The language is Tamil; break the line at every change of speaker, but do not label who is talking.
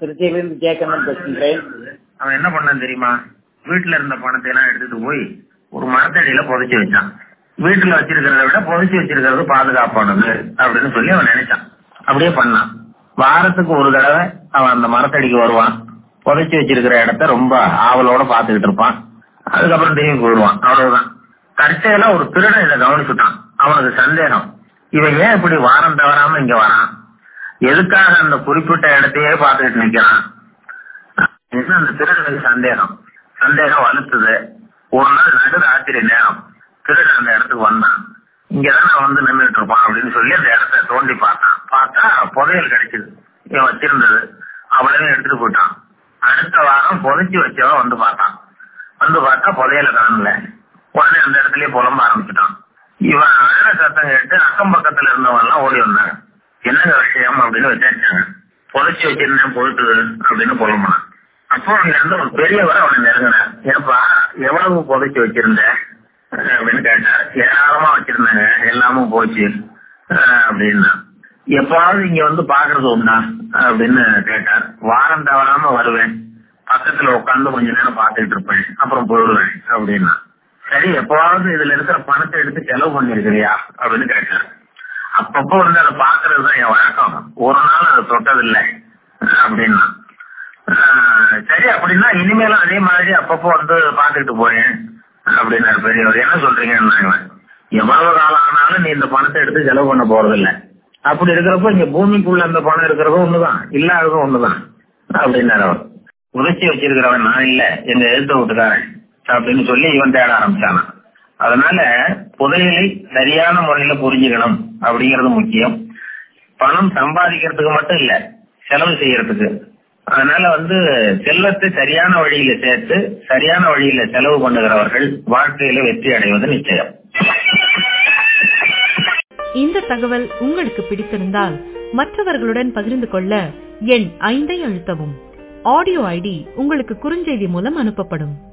திருச்சியிலிருந்து ஜெயக்கண்ணன் பேசுகின்றேன்
அவன் என்ன பண்ணான் தெரியுமா வீட்டுல இருந்த பணத்தை எல்லாம் எடுத்துட்டு போய் ஒரு மரத்தடியில புதைச்சு வச்சான் வீட்டுல வச்சிருக்கிறத விட புதைச்சு வச்சிருக்கிறது பாதுகாப்பானது அப்படின்னு சொல்லி அவன் நினைச்சான் அப்படியே பண்ணான் வாரத்துக்கு ஒரு தடவை அவன் அந்த மரத்தடிக்கு வருவான் புதைச்சு வச்சிருக்கிற இடத்த ரொம்ப ஆவலோட பாத்துக்கிட்டு இருப்பான் அதுக்கப்புறம் திரும்பி போயிடுவான் அவ்வளவுதான் கடைசியில ஒரு திருடன் இதை கவனிச்சுட்டான் அவனுக்கு சந்தேகம் இவன் ஏன் இப்படி வாரம் தவறாம இங்க வரான் எதுக்காக அந்த குறிப்பிட்ட இடத்தையே பார்த்துக்கிட்டு நிக்கிறான் என்ன அந்த திருடனுக்கு சந்தேகம் சந்தேகம் வலுத்துது ஒரு நாள் நடு ராத்திரி நேரம் திருடன் அந்த இடத்துக்கு வந்தான் இங்கதான் நான் வந்து நின்றுட்டு இருப்பான் அப்படின்னு சொல்லி அந்த இடத்த தோண்டி பார்த்தான் பார்த்தா புதையல் கிடைச்சது இவன் வச்சிருந்தது அவளையும் எடுத்துட்டு போயிட்டான் அடுத்த வாரம் புதைச்சு வச்சவன் வந்து பார்த்தான் வந்து பார்த்தா புதையல காணல உடனே அந்த இடத்துலயே புலம்ப ஆரம்பிச்சுட்டான் இவன் அழற சத்தம் கேட்டு அக்கம் பக்கத்துல இருந்தவங்க எல்லாம் ஓடி வந்தாங்க என்னங்க விஷயம் அப்படின்னு விசாரிச்சாங்க புதைச்சு வச்சிருந்தேன் போயிட்டு அப்படின்னு புலம்புனான் அப்போ அங்க இருந்த ஒரு பெரியவர் அவனை நெருங்கினார் ஏப்பா எவ்வளவு புதைச்சு வச்சிருந்த அஹ் அப்படின்னு கேட்டார் ஏராளமா வச்சிருந்தாங்க எல்லாமும் போச்சு அஹ் அப்படின்னா எப்பாவது இங்க வந்து பாக்குறது உண்டா அப்படின்னு கேட்டார் வாரம் தவறாம வருவேன் பக்கத்துல உட்காந்து கொஞ்ச நேரம் பாத்துக்கிட்டு இருப்பேன் அப்புறம் போயிடுவேன் அப்படின்னா சரி எப்பவாவது இதுல இருக்கிற பணத்தை எடுத்து செலவு பண்ணிருக்கிறியா அப்படின்னு கேட்டார் அப்பப்போ வந்து அதை பாக்குறதுதான் என் வழக்கம் ஒரு நாள் அதை தொட்டதில்லை அப்படின்னா ஆஹ் சரி அப்படின்னா இனிமேலும் அதே மாதிரி அப்பப்போ வந்து பாத்துக்கிட்டு போறேன் அப்படின்னாரு பெரியவர் என்ன சொல்றீங்கன்னு எவ்வளவு காலம் ஆனாலும் நீ இந்த பணத்தை எடுத்து செலவு பண்ண போறது இல்ல அப்படி இருக்கிறப்ப இங்க பூமிக்குள்ள அந்த பணம் இருக்கிறதும் ஒண்ணுதான் இல்லாததும் ஒண்ணுதான் அப்படின்னாரு அவர் உதச்சி வச்சிருக்கிறவன் நான் இல்ல எங்க எழுத்த வீட்டுக்காரன் அப்படின்னு சொல்லி இவன் தேட ஆரம்பிச்சானா அதனால புதையலை சரியான முறையில புரிஞ்சுக்கணும் அப்படிங்கறது முக்கியம் பணம் சம்பாதிக்கிறதுக்கு மட்டும் இல்ல செலவு செய்யறதுக்கு அதனால வந்து செல்வத்தை சரியான வழியில சேர்த்து சரியான வழியில செலவு பண்ணுகிறவர்கள் வாழ்க்கையில வெற்றி அடைவது நிச்சயம்
இந்த தகவல் உங்களுக்கு பிடித்திருந்தால் மற்றவர்களுடன் பகிர்ந்து கொள்ள எண் ஐந்தை அழுத்தவும் ஆடியோ ஐடி உங்களுக்கு குறுஞ்செய்தி மூலம் அனுப்பப்படும்